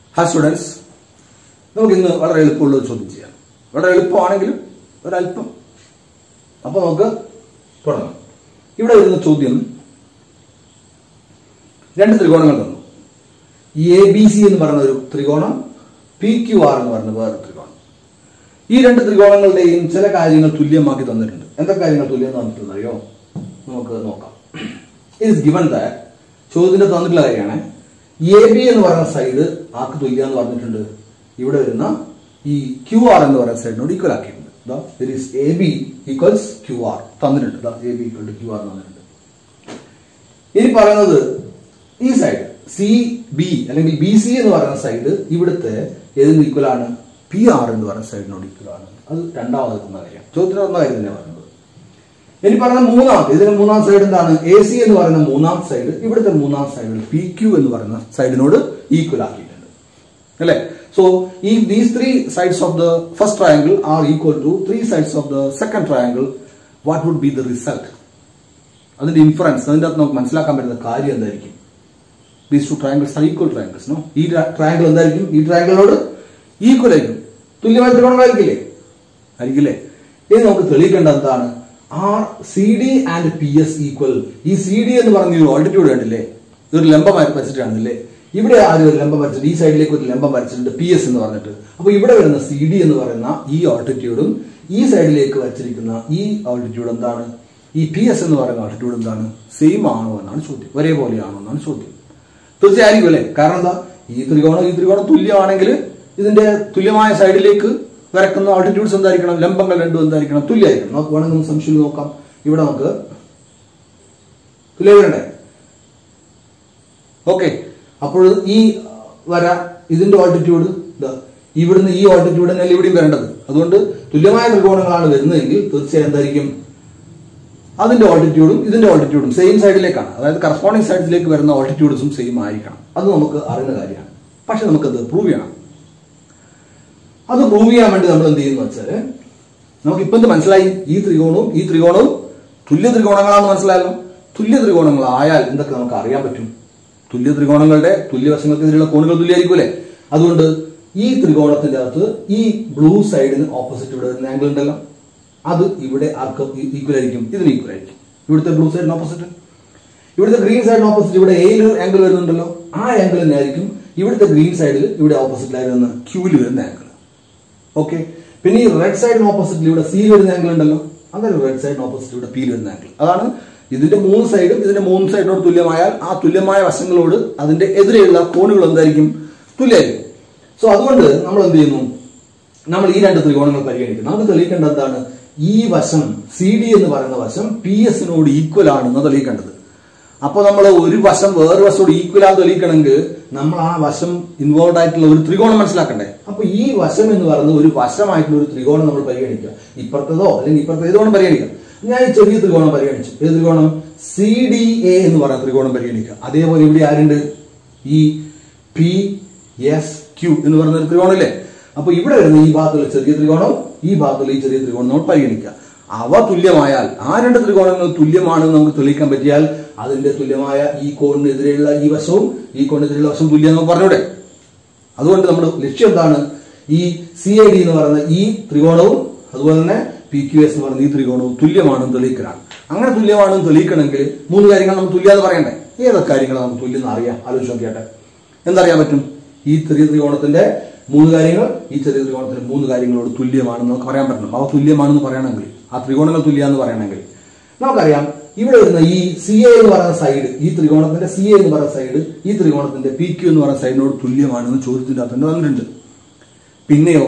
ഹാ സ്റ്റുഡൻസ് നമുക്ക് ഇന്ന് വളരെ എളുപ്പമുള്ള ഒരു ചോദ്യം ചെയ്യാം വളരെ എളുപ്പമാണെങ്കിലും ഒരല്പം അപ്പൊ നമുക്ക് തുടങ്ങാം ഇവിടെ വരുന്ന ചോദ്യം രണ്ട് ത്രികോണങ്ങൾ തന്നു എ ബി സി എന്ന് പറയുന്ന ഒരു ത്രികോണം പി ക്യു ആർ എന്ന് പറയുന്ന വേറൊരു ത്രികോണം ഈ രണ്ട് ത്രികോണങ്ങളുടെയും ചില കാര്യങ്ങൾ തുല്യമാക്കി തന്നിട്ടുണ്ട് എന്തൊക്കെ കാര്യങ്ങൾ തുല്യം തന്നിട്ടുണ്ട് അറിയോ നമുക്ക് നോക്കാം ഇറ്റ് ഇസ് ഗിവൺ ദാറ്റ് ചോദ്യത്തിന്റെ തന്നിട്ടുള്ള കാര്യമാണ് എ ബി എന്ന് പറയുന്ന സൈഡ് ആർക്ക് തുല്യം എന്ന് പറഞ്ഞിട്ടുണ്ട് ഇവിടെ വരുന്ന ഈ ക്യു ആർ എന്ന് പറയുന്ന സൈഡിനോട് ഈക്വൽ ആക്കിയിട്ടുണ്ട് A B equals Q R തന്നിട്ടുണ്ട് A B equal to Q R തന്നിട്ടുണ്ട് ഇനി പറയുന്നത് ഈ സൈഡ് സി ബി അല്ലെങ്കിൽ ബി സി എന്ന് പറയുന്ന സൈഡ് ഇവിടുത്തെ ഏതിന് ഈക്വൽ ആണ് പി ആർ എന്ന് പറയുന്ന സൈഡിനോട് ഈക്വൽ ആണ് അത് രണ്ടാമത് എത്തുന്ന കാര്യം ചോദ്യത്തിന് വന്ന കാര്യം തന്നെ പറയുന്നത് ഇനി പറയുന്ന മൂന്നാമത്തെ ഇതിന് മൂന്നാം സൈഡ് എന്താണ് എ സി എന്ന് പറയുന്ന മൂന്നാം സൈഡ് ഇവിടുത്തെ മൂന്നാം സൈഡ് പി ക്യു എന്ന് പറയുന്ന സൈഡിനോട് ഈക്വൽ ആക്കിയിട്ടുണ്ട് അല്ലേ സോ ഈ these three sides of the first triangle are equal to three sides of the second triangle what would be the result അതിന്റെ ഇൻഫറൻസ് അതിന്റെ അകത്ത് നമുക്ക് മനസ്സിലാക്കാൻ പറ്റുന്ന കാര്യം എന്തായിരിക്കും these two triangles are equal triangles no ഈ ട്രയാങ്കിൾ എന്തായിരിക്കും ഈ ട്രയാങ്കിളിനോട് ഈക്വൽ ആയിരിക്കും തുല്യമായ ത്രികോണങ്ങളായിരിക്കില്ലേ ആയിരിക്കില്ലേ ഇനി നമുക്ക് തെളിയിക്കേണ്ടത് എന്താണ് R C D and P S equal ഈ സി ഡി എന്ന് പറഞ്ഞ ഒരു ഓൾട്ടിറ്റ്യൂഡ് കണ്ടില്ലേ ഇതൊരു ലംബം വരച്ചിട്ട് കാണില്ലേ ഇവിടെ ആദ്യം ഒരു ലംബം വരച്ചിട്ട് ഈ സൈഡിലേക്ക് ഒരു ലംബം വരച്ചിട്ടുണ്ട് പി എസ് എന്ന് പറഞ്ഞിട്ട് അപ്പൊ ഇവിടെ വരുന്ന സി ഡി എന്ന് പറയുന്ന ഈ ഓൾട്ടിറ്റ്യൂഡും ഈ സൈഡിലേക്ക് വരച്ചിരിക്കുന്ന ഈ ഓൾട്ടിറ്റ്യൂഡ് എന്താണ് ഈ പി എസ് എന്ന് പറയുന്ന ഓൾട്ടിറ്റ്യൂഡ് എന്താണ് സെയിം ആണോ എന്നാണ് ചോദ്യം ഒരേപോലെയാണോ എന്നാണ് ചോദ്യം തീർച്ചയായിരിക്കും അല്ലേ കാരണം എന്താ ഈ ത്രികോണം ഈ ത്രികോണം തുല്യമാണെങ്കിൽ ഇതിന്റെ തുല്യമായ സൈഡിലേക്ക് വരക്കുന്ന ഓൾട്ടിറ്റ്യൂഡ്സ് എന്തായിരിക്കണം ലംബങ്ങൾ രണ്ടും എന്തായിരിക്കണം തുല്യമായിരിക്കണം നമുക്ക് വേണമെങ്കിൽ ഒന്ന് സംശയം നോക്കാം ഇവിടെ നമുക്ക് തുല്യ വരണ്ടേ ഓക്കെ അപ്പോൾ ഈ വര ഇതിന്റെ ഓൾട്ടിറ്റ്യൂഡ് ഇതാ ഇവിടുന്ന് ഈ ഓൾട്ടിറ്റ്യൂഡ് തന്നെയല്ലേ ഇവിടെയും വരേണ്ടത് അതുകൊണ്ട് തുല്യമായ ത്രികോണങ്ങളാണ് വരുന്നതെങ്കിൽ തീർച്ചയായും എന്തായിരിക്കും അതിന്റെ ഓൾട്ടിറ്റ്യൂഡും ഇതിന്റെ ഓൾട്ടിറ്റ്യൂഡും സെയിം സൈഡിലേക്കാണ് അതായത് കറസ്പോണ്ടിങ് സൈഡിലേക്ക് വരുന്ന ഓൾട്ടിറ്റ്യൂഡ്സും സെയിം ആയിരിക്കണം അത് നമുക്ക് അറിയുന്ന കാര്യമാണ് പക്ഷെ നമുക്കത് പ്രൂവ് ചെയ്യണം അത് പ്രൂവ് ചെയ്യാൻ വേണ്ടി നമ്മൾ എന്ത് ചെയ്യുന്നു വെച്ചാല് നമുക്ക് ഇപ്പം എന്ത് മനസ്സിലായി ഈ ത്രികോണവും ഈ ത്രികോണവും തുല്യ ത്രികോണങ്ങളാണെന്ന് മനസ്സിലായല്ലോ തുല്യ ത്രികോണങ്ങളായാൽ എന്തൊക്കെ നമുക്ക് അറിയാൻ പറ്റും തുല്യ ത്രികോണങ്ങളുടെ തുല്യവശങ്ങൾക്കെതിരെയുള്ള കോണുകൾ തുല്യമായിരിക്കൂലേ അതുകൊണ്ട് ഈ ത്രികോണത്തിന്റെ അകത്ത് ഈ ബ്ലൂ സൈഡിന് ഓപ്പോസിറ്റ് ഇവിടെ വരുന്ന ആംഗിൾ ഉണ്ടല്ലോ അത് ഇവിടെ ആർക്ക് ഈക്വൽ ആയിരിക്കും ഇതിന് ഈക്വൽ ആയിരിക്കും ഇവിടുത്തെ ബ്ലൂ സൈഡിന് ഓപ്പോസിറ്റ് ഇവിടുത്തെ ഗ്രീൻ സൈഡിന് ഓപ്പോസിറ്റ് ഇവിടെ എയിൽ ആംഗിൾ വരുന്നുണ്ടല്ലോ ആ ആംഗിൾ തന്നെ ആയിരിക്കും ഇവിടുത്തെ ഗ്രീൻ സൈഡിൽ ഇവിടെ ഓപ്പോസിറ്റിലായി വരുന്ന ക്യൂവിൽ വരുന്ന ആംഗിൾ ഓക്കെ പിന്നെ ഈ റെഡ് സൈഡിന് ഓപ്പോസിറ്റിൽ ഇവിടെ സി വരുന്ന ആംഗിൾ ഉണ്ടല്ലോ അങ്ങനെ റെഡ് സൈഡിന് ഓപ്പോസിറ്റ് ഇവിടെ പി വരുന്ന ആംഗിൾ അതാണ് ഇതിന്റെ മൂന്ന് സൈഡും ഇതിന്റെ മൂന്ന് സൈഡിനോട് തുല്യമായാൽ ആ തുല്യമായ വശങ്ങളോട് അതിന്റെ എതിരെയുള്ള കോണുകൾ എന്തായിരിക്കും തുല്യമായിരിക്കും സോ അതുകൊണ്ട് നമ്മൾ എന്ത് ചെയ്യുന്നു നമ്മൾ ഈ രണ്ട് ത്രികോണങ്ങൾ പരിഗണിക്കും നമുക്ക് തെളിയിക്കേണ്ടത് എന്താണ് ഈ വശം സി ഡി എന്ന് പറയുന്ന വശം പി എസിനോട് ഈക്വൽ ആണെന്ന് തെളിയിക്കേണ്ടത് അപ്പൊ നമ്മൾ ഒരു വശം വേറെ വശത്തോട് ഈക്വൽ ആണെന്ന് തെളിയിക്കണമെങ്കിൽ നമ്മൾ ആ വശം ഇൻവോൾവ് ആയിട്ടുള്ള ഒരു ത്രികോണം മനസ്സിലാക്കണ്ടേ അപ്പൊ ഈ വശം എന്ന് പറയുന്നത് ഒരു വശമായിട്ടുള്ള ഒരു ത്രികോണം നമ്മൾ പരിഗണിക്കുക ഇപ്പുറത്തതോ അല്ലെങ്കിൽ ഇപ്പുറത്തെ ഏത് വേണം പരിഗണിക്കാം ഞാൻ ഈ ചെറിയ ത്രികോണം പരിഗണിച്ചു ഏത് ത്രികോണം സി ഡി എ എന്ന് പറയുന്ന ത്രികോണം പരിഗണിക്കുക അതേപോലെ ഇവിടെ ആരുണ്ട് ഈ പി എസ് ക്യൂ എന്ന് പറയുന്ന ഒരു ത്രികോണമില്ലേ അപ്പൊ ഇവിടെ വരുന്ന ഈ ഭാഗത്തുള്ള ചെറിയ ത്രികോണം ഈ ഭാഗത്തുള്ള ഈ ചെറിയ ത്രികോണം നമ്മൾ പരിഗണിക്കുക അവ തുല്യമായാൽ ആ രണ്ട് ത്രികോണങ്ങൾ തുല്യമാണെന്ന് നമുക്ക് തെളിയിക്കാൻ പറ്റിയാൽ അതിന്റെ തുല്യമായ ഈ കോണിനെതിരെയുള്ള ഈ വശവും ഈ കോണിനെതിരെയുള്ള വശവും തുല്യം നമുക്ക് പറഞ്ഞൂടെ അതുകൊണ്ട് നമ്മുടെ ലക്ഷ്യം എന്താണ് ഈ സി ഐ ഡി എന്ന് പറയുന്ന ഈ ത്രികോണവും അതുപോലെ തന്നെ പി ക്യു എസ് എന്ന് പറയുന്ന ഈ ത്രികോണവും തുല്യമാണെന്ന് തെളിയിക്കലാണ് അങ്ങനെ തുല്യമാണെന്ന് തെളിയിക്കണമെങ്കിൽ മൂന്ന് കാര്യങ്ങൾ നമുക്ക് തുല്യാതെ പറയണ്ടേ ഏതൊക്കെ കാര്യങ്ങൾ നമുക്ക് തുല്യം എന്ന് അറിയാം ആലോചിച്ച് നോക്കിയാട്ടെ എന്തറിയാൻ പറ്റും ഈ ചെറിയ ത്രികോണത്തിന്റെ മൂന്ന് കാര്യങ്ങൾ ഈ ചെറിയ ത്രികോണത്തിന്റെ മൂന്ന് കാര്യങ്ങളോട് തുല്യമാണെന്ന് നമുക്ക് പറയാൻ പറ്റണം അവ തുല്യമാണെന്ന് പറയണമെങ്കിൽ ആ ത്രികോണങ്ങൾ തുല്യാന്ന് പറയണമെങ്കിൽ നമുക്കറിയാം ഇവിടെ വരുന്ന ഈ സി എ എന്ന് പറയുന്ന സൈഡ് ഈ ത്രികോണത്തിന്റെ സി എ എന്ന് പറയുന്ന സൈഡ് ഈ ത്രികോണത്തിന്റെ പി ക്യു എന്ന് പറയുന്ന സൈഡിനോട് തുല്യമാണെന്ന് ചോദ്യത്തിന്റെ അകത്ത് വന്നിട്ടുണ്ട് പിന്നെയോ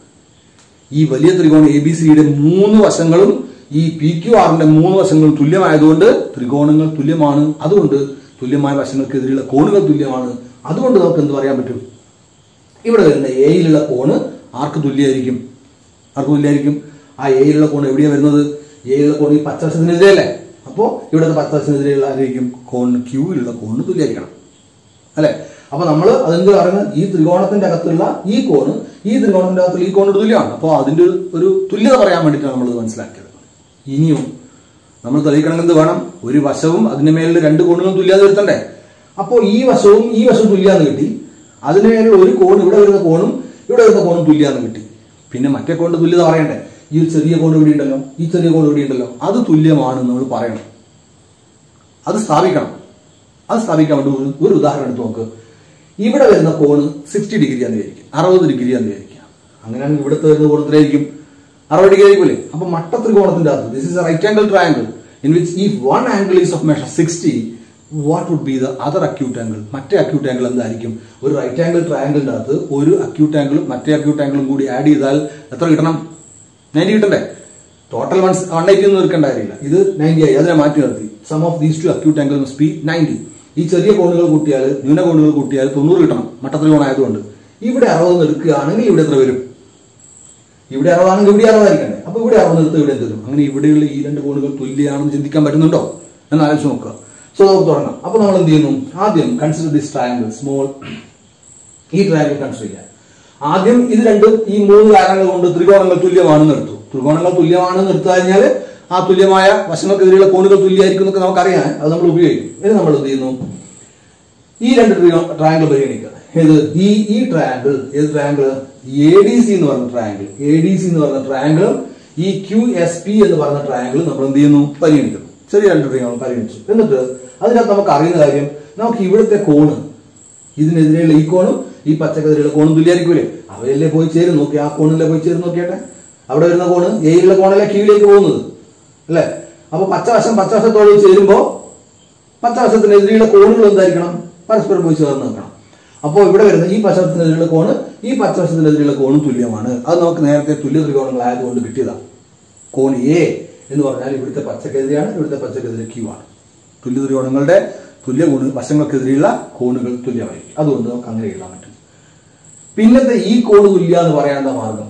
ഈ വലിയ ത്രികോണം എ ബി സിയുടെ മൂന്ന് വശങ്ങളും ഈ പി ക്യു ആറിന്റെ മൂന്ന് വശങ്ങളും തുല്യമായതുകൊണ്ട് ത്രികോണങ്ങൾ തുല്യമാണ് അതുകൊണ്ട് തുല്യമായ വശങ്ങൾക്കെതിരെയുള്ള കോണുകൾ തുല്യമാണ് അതുകൊണ്ട് നമുക്ക് എന്ത് പറയാൻ പറ്റും ഇവിടെ വരുന്ന എയിലുള്ള കോണ് ആർക്ക് തുല്യമായിരിക്കും ആർക്ക് തുല്യമായിരിക്കും ആ എയിലുള്ള കോൺ എവിടെയാണ് വരുന്നത് എയിലുള്ള കോൺ ഈ പച്ചവശത്തിനെതിരെയല്ലേ അപ്പോ ഇവിടുത്തെ പച്ചവശത്തിനെതിരെയുള്ള ആയിരിക്കും കോൺ ക്യൂവിലുള്ള കോണിന് തുല്യമായിരിക്കണം അല്ലെ അപ്പൊ നമ്മൾ അതെന്ത് പറയുന്നത് ഈ ത്രികോണത്തിന്റെ അകത്തുള്ള ഈ കോണ് ഈ ത്രികോണത്തിന്റെ അകത്തുള്ള ഈ കോണിന് തുല്യമാണ് അപ്പോൾ അതിന്റെ ഒരു ഒരു തുല്യത പറയാൻ വേണ്ടിയിട്ടാണ് നമ്മൾ ഇത് മനസ്സിലാക്കിയത് ഇനിയും നമ്മൾ തെളിയിക്കണമെങ്കിൽ എന്ത് വേണം ഒരു വശവും അതിന്റെ മേലുള്ള രണ്ട് കോണുകളും തുല്യത വരുത്തണ്ടേ അപ്പോൾ ഈ വശവും ഈ വശവും തുല്യാന്ന് കിട്ടി അതിന് മേലുള്ള ഒരു കോൺ ഇവിടെ വരുന്ന കോണും ഇവിടെ വരുന്ന കോണും തുല്യാന്ന് കിട്ടി പിന്നെ മറ്റേ കോണിന്റെ തുല്യത പറയണ്ടേ ഈ ഒരു ചെറിയ കോൺ ഇവിടെ ഉണ്ടല്ലോ ഈ ചെറിയ കോൺ ഇവിടെ ഉണ്ടല്ലോ അത് തുല്യമാണെന്ന് നമ്മൾ പറയണം അത് സ്ഥാപിക്കണം അത് സ്ഥാപിക്കാൻ വേണ്ടി ഒരു- ഒരു ഉദാഹരണം എടുത്ത് നോക്ക് ഇവിടെ വരുന്ന കോണ് സിക്സ്റ്റി ഡിഗ്രി ആണെന്ന് വിചാരിക്കും അറുപത് ഡിഗ്രി ആണെന്ന് വിചാരിക്കാം അങ്ങനെയാണെങ്കിൽ ഇവിടുത്തെ വരുന്ന കോണത്തിലായിരിക്കും അറുപത് ഡിഗ്രി ആയിരിക്കില്ലേ അപ്പൊ മട്ട ത്രികോണത്തിന്റെ അകത്ത് this is a right angle triangle in which ഈ one angle is of measure sixty what would be the other acute angle മറ്റേ അക്യൂട്ട് ആംഗിൾ എന്തായിരിക്കും ഒരു റൈറ്റ് ആംഗിൾ ട്രയാംഗിളിന്റെ അകത്ത് ഒരു അക്യൂട്ട് ആംഗിളും മറ്റേ അക്യൂട്ട് ആംഗിളും കൂടി ആഡ് ചെയ്താൽ എത്ര കിട്ടണം നയൻറ്റി കിട്ടണ്ടേ ടോട്ടൽ വൺ വൺ എയ്റ്റി ഒന്നും നിൽക്കേണ്ട കാര്യമില്ല ഇത് നയൻറ്റി ആയി അതിനെ മാറ്റി നിർത്തി sum of these two acute angle must be ninety ഈ ചെറിയ കോണുകൾ കൂട്ടിയാൽ ന്യൂന കോണുകൾ കൂട്ടിയാൽ തൊണ്ണൂറ് കിട്ടണം മട്ടത്രികോണം ആയതുകൊണ്ട് ഇവിടെ അറുപത് എടുക്കുകയാണെങ്കിൽ ഇവിടെ എത്ര വരും ഇവിടെ അറുപതാണെങ്കിൽ ഇവിടെ അറുപതായിരിക്കണ്ടേ അപ്പൊ ഇവിടെ അറുപത് എടുത്ത് ഇവിടെ എന്ത് വരും അങ്ങനെ ഇവിടെയുള്ള ഈ രണ്ട് കോണുകൾ തുല്യമാണെന്ന് ചിന്തിക്കാൻ പറ്റുന്നുണ്ടോ എന്ന് ആലോചിച്ച് നോക്കുക സോ നമുക്ക് തുടങ്ങാം അപ്പൊ നമ്മൾ എന്ത് ചെയ്യുന്നു ആദ്യം കൺസിഡർ ദിസ് ട്രയാങ്കിൾ സ്മോൾ ഈ ട്രയാങ്കിൾ കൺസിഡർ ചെയ്യാം ആദ്യം ഇത് രണ്ടും ഈ മൂന്ന് കാരണങ്ങൾ കൊണ്ട് ത്രികോണങ്ങൾ തുല്യമാണെന്ന് എടുത്തു ത്രികോണങ്ങൾ തുല്യമാണെന്ന് എടുത്തു കഴിഞ്ഞാൽ ആ തുല്യമായ വശങ്ങൾക്കെതിരെയുള്ള കോണുകൾ തുല്യമായിരിക്കും എന്നൊക്കെ നമുക്കറിയാം അത് നമ്മൾ ഉപയോഗിക്കും ഇത് നമ്മൾ എന്ത് ചെയ്യുന്നു ഈ രണ്ട് ട്രയാങ്കിൾ പരിഗണിക്കുക ഏത് ഈ ഈ ട്രയാങ്കിൾ ഏത് ട്രയാങ്കിൾ എ ഡി സി എന്ന് പറഞ്ഞ ട്രയാങ്കിൾ എ ഡി സി എന്ന് പറഞ്ഞ ട്രയാങ്കിളും ഈ ക്യു എസ് പി എന്ന് പറഞ്ഞ ട്രയാങ്കിൾ നമ്മൾ എന്ത് ചെയ്യുന്നു പരിഗണിക്കുന്നു ചെറിയ രണ്ട് ട്രയാങ്കിൾ പരിഗണിച്ചു എന്നിട്ട് അതിനകത്ത് നമുക്ക് അറിയുന്ന കാര്യം നമുക്ക് ഇവിടുത്തെ കോണ് ഇതിനെതിരെയുള്ള ഈ കോണും ഈ പച്ചക്കെതിരെയുള്ള കോണും തുല്യായിരിക്കൂലേ അവയല്ലേ പോയി ചേരും നോക്കി ആ കോണിലെ പോയി ചേരും നോക്കിയാട്ടെ അവിടെ വരുന്ന കോണ് എയിലുള്ള കോണല്ലേ ക്യൂയിലേക്ക് പോകുന്നത് അല്ലേ അപ്പൊ പച്ചവശം പച്ചവശത്തോട് ചേരുമ്പോ പച്ചവശത്തിനെതിരെയുള്ള കോണുകൾ എന്തായിരിക്കണം പരസ്പരം പോയി ചേർന്ന് നിൽക്കണം അപ്പോൾ ഇവിടെ വരുന്ന ഈ പച്ചവശത്തിനെതിരെയുള്ള കോണ് ഈ പച്ചവശത്തിനെതിരെയുള്ള കോണും തുല്യമാണ് അത് നമുക്ക് നേരത്തെ തുല്യ ത്രികോണങ്ങളായതുകൊണ്ട് കിട്ടിയതാണ് കോൺ എ എന്ന് പറഞ്ഞാൽ ഇവിടുത്തെ പച്ചക്കെതിരെയാണ് ഇവിടുത്തെ പച്ചക്കെതിരെ ക്യൂ ആണ് തുല്യ ത്രികോണങ്ങളുടെ തുല്യ കോണ് വശങ്ങൾക്കെതിരെയുള്ള കോണുകൾ തുല്യമായിരിക്കും അതുകൊണ്ട് നമുക്ക് അങ്ങനെ എഴുതാൻ പറ്റും പിന്നത്തെ ഈ കോണ് തുല്യ എന്ന് പറയാനുള്ള മാർഗം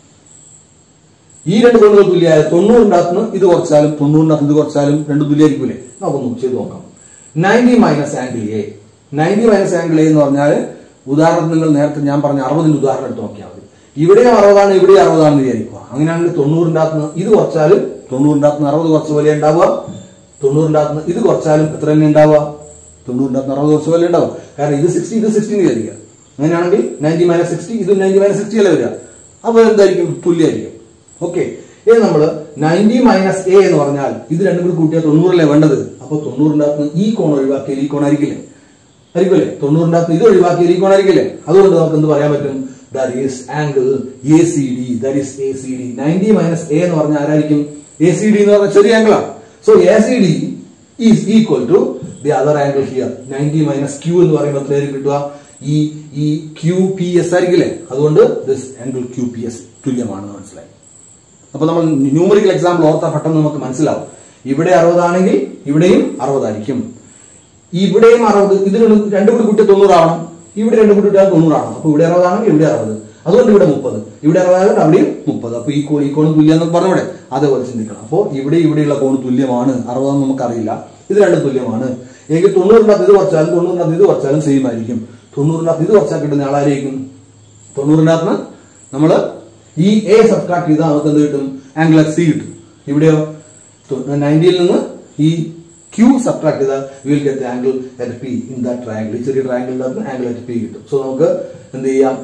ഈ രണ്ട് കോണുകൾ തുല്യമായ തൊണ്ണൂറിനകത്ത് ഇത് കുറച്ചാലും തൊണ്ണൂറിനകത്ത് ഇത് കുറച്ചാലും രണ്ടും തുല്യമായിരിക്കൂലേ നമുക്കൊന്ന് ചെയ്ത് നോക്കാം ninety minus angle A ninety minus angle A എന്ന് പറഞ്ഞാൽ ഉദാഹരണത്തിന് നിങ്ങൾ നേരത്തെ ഞാൻ പറഞ്ഞ അറുപതിന്റെ ഉദാഹരണം എടുത്ത് നോക്കിയാൽ മതി ഇവിടെയും അറുപതാണ് ഇവിടെയും അറുപതാണെന്ന് വിചാരിക്കുക അങ്ങനെയാണെങ്കിൽ തൊണ്ണൂറിന്റെ അകത്ത് ഇത് കുറച്ചാലും തൊണ്ണൂറിന്റെ അകത്ത് അറുപത് കുറച്ച് പോലെ ഉണ്ടാവുക തൊണ്ണൂറിന്റെ അകത്ത് ഇത് കുറച്ചാലും എത്ര തന്നെ ഉണ്ടാവുക തൊണ്ണൂറിന്റെ അകത്ത് അറുപത് കുറച്ച് പോലെ ഉണ്ടാവും കാരണം ഇത് സിക്സ്റ്റി ഇത് സിക്സ്റ്റി വിചാരിക്കുക അങ്ങനെയാണെങ്കിൽ നയൻറ്റി മൈനസ് സിക്സ്റ്റി ഇത് നയൻറ്റി മൈനസ് സിക്സ്റ്റി അല്ലേ വരിക അപ്പൊ എന്തായിരിക്കും തുല്യമായിരിക്കും ഓക്കെ ഇത് നമ്മള് നയൻറ്റി മൈനസ് എ എന്ന് പറഞ്ഞാൽ ഇത് രണ്ടും കൂടി കൂട്ടിയാൽ തൊണ്ണൂറല്ലേ വേണ്ടത് അപ്പൊ തൊണ്ണൂറിന്റെ അകത്ത് ഈ കോൺ ഒഴിവാക്കിയാൽ ഈ കോൺ ആയിരിക്കില്ലേ ആയിരിക്കില്ലേ തൊണ്ണൂറിന്റെ അകത്ത് ഇത് ഒഴിവാക്കിയാൽ ഈ കോൺ ആയിരിക്കില്ലേ അതുകൊണ്ട് നമുക്ക് എന്ത് പറയാൻ പറ്റും that is angle A C D that is A C D ninety minus A എന്ന് പറഞ്ഞാൽ ആരായിരിക്കും എ സി ഡി എന്ന് പറഞ്ഞ ചെറിയ ആംഗിളാണ് so A C D is equal to the other angle here ninety minus Q എന്ന് പറയുമ്പോൾ എത്രയായിരിക്കും കിട്ടുക ഈ ഈ ക്യൂ പി എസ് ആയിരിക്കില്ലേ അതുകൊണ്ട് this angle Q P S തുല്യമാണെന്ന് മനസ്സിലായി അപ്പൊ നമ്മൾ ന്യൂമറിക്കൽ എക്സാമ്പിൾ ഓർത്താൽ പെട്ടെന്ന് നമുക്ക് മനസ്സിലാവും ഇവിടെ അറുപതാണെങ്കിൽ ഇവിടെയും അറുപതായിരിക്കും ഇവിടെയും അറുപത് ഇത് രണ്ടും രണ്ടും കൂടി കൂട്ടി തൊണ്ണൂറാവണം ഇവിടെ രണ്ടും കൂടി കൂട്ടിയാൽ തൊണ്ണൂറാവണം അപ്പൊ ഇവിടെ അറുപതാണെങ്കിൽ ഇവിടെ അറുപത് അതുകൊണ്ട് ഇവിടെ മുപ്പത് ഇവിടെ അറുപതായത് അവിടെയും മുപ്പത് അപ്പൊ ഈ കോൺ ഈ കോണ് തുല്യം എന്നൊക്കെ പറഞ്ഞൂടെ അതേപോലെ ചിന്തിക്കണം അപ്പോൾ ഇവിടെ ഇവിടെയുള്ള കോണ് തുല്യമാണ് അറുപതെന്ന് നമുക്കറിയില്ല ഇത് രണ്ടും തുല്യമാണ് എങ്കിൽ തൊണ്ണൂറിന്റെ അകത്ത് ഇത് കുറച്ചാലും തൊണ്ണൂറിന്റെ അകത്ത് ഇത് കുറച്ചാലും സെയിം ആയിരിക്കും തൊണ്ണൂറിന്റെ അകത്ത് ഇത് കുറച്ചാൽ കിട്ടുന്ന ആളായിരിക്കും തൊണ്ണൂറിന്റെ അകത്ത് നമ്മള് ഈ എ സബ്ട്രാക്ട് ചെയ്താൽ നമുക്ക് എന്ത് കിട്ടും ആംഗിൾ എക്സ് സി കിട്ടും ഇവിടെയോ നയൻറ്റിയിൽ നിന്ന് ഈ ക്യൂ സബ്ട്രാക്ട് ചെയ്താൽ will get angle at P in that triangle ഈ ചെറിയ ട്രയാംഗിളിന്റെ അകത്ത് ആംഗിൾ എറ്റ് പി കിട്ടും സോ നമുക്ക് എന്ത് ചെയ്യാം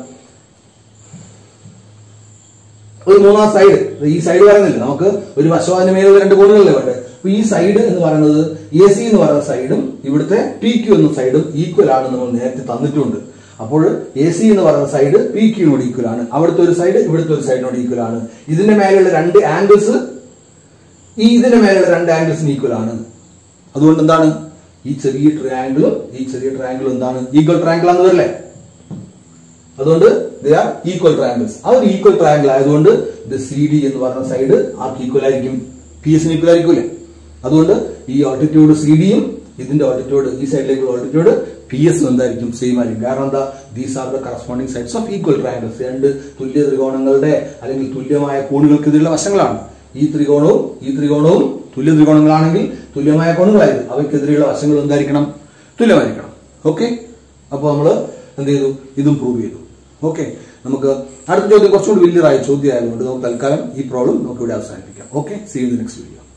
ഒരു മൂന്നാം സൈഡ് ഈ സൈഡ് പറയുന്നില്ല നമുക്ക് ഒരു വശം അതിന് മേലുള്ള രണ്ട് കോണുകളല്ലേ വേണ്ടത് അപ്പൊ ഈ സൈഡ് എന്ന് പറയുന്നത് എ സി എന്ന് പറയുന്ന സൈഡും ഇവിടുത്തെ പി ക്യു എന്ന സൈഡും ഈക്വൽ ആണ് നമ്മൾ നേരത്തെ തന്നിട്ടുണ്ട് അപ്പോൾ എ സി എന്ന് പറയുന്ന സൈഡ് പി ക്യൂനോട് ഈക്വൽ ആണ് അവിടുത്തെ ഒരു സൈഡ് ഇവിടുത്തെ ഒരു സൈഡിനോട് ഈക്വൽ ആണ് ഇതിന്റെ മേലെയുള്ള രണ്ട് ആംഗിൾസ് ഈ ഇതിന്റെ മേലെയുള്ള രണ്ട് ആംഗിൾസിന് ഈക്വൽ ആണ് അതുകൊണ്ട് എന്താണ് ഈ ചെറിയ ട്രയാംഗിളും ഈ ചെറിയ ട്രയാംഗിളും എന്താണ് ഈക്വൽ ട്രയാംഗിൾ ആണെന്ന് വരില്ലേ അതുകൊണ്ട് ദേ ആർ ഈക്വൽ ട്രയാംഗിൾസ് അതൊരു ഈക്വൽ ട്രയാംഗിൾ ആയതുകൊണ്ട് ഇത് സി ഡി എന്ന് പറയുന്ന സൈഡ് ആർക്ക് ഈക്വൽ ആയിരിക്കും പി എസിന് ഈക്വൽ ആയിരിക്കൂലേ അതുകൊണ്ട് ഈ ഓൾട്ടിറ്റ്യൂഡ് സി ഡിയും ഇതിന്റെ ഓൾട്ടിറ്റ്യൂഡ് ഈ സൈഡിലേക്കുള്ള ഓൾട്ടിറ്റ്യൂഡ് പി എസ് എന്തായിരിക്കും സെയിം ആയിരിക്കും കാരണം എന്താ these are the corresponding sides of equal triangles രണ്ട് തുല്യ ത്രികോണങ്ങളുടെ അല്ലെങ്കിൽ തുല്യമായ കോണുകൾക്കെതിരെയുള്ള വശങ്ങളാണ് ഈ ത്രികോണവും ഈ ത്രികോണവും തുല്യ ത്രികോണങ്ങളാണെങ്കിൽ തുല്യമായ കോണുകളായിരുന്നു അവയ്ക്കെതിരെയുള്ള വശങ്ങൾ എന്തായിരിക്കണം തുല്യമായിരിക്കണം ഓക്കെ അപ്പോൾ നമ്മൾ എന്ത് ചെയ്തു ഇതും പ്രൂവ് ചെയ്തു ഓക്കെ നമുക്ക് അടുത്ത ചോദ്യം കുറച്ചുകൂടി വലിയതായ ചോദ്യം ആയതുകൊണ്ട് നമുക്ക് തൽക്കാലം ഈ പ്രോബ്ലം നമുക്ക് ഇവിടെ അവസാനിപ്പിക്കാം okay see in the next video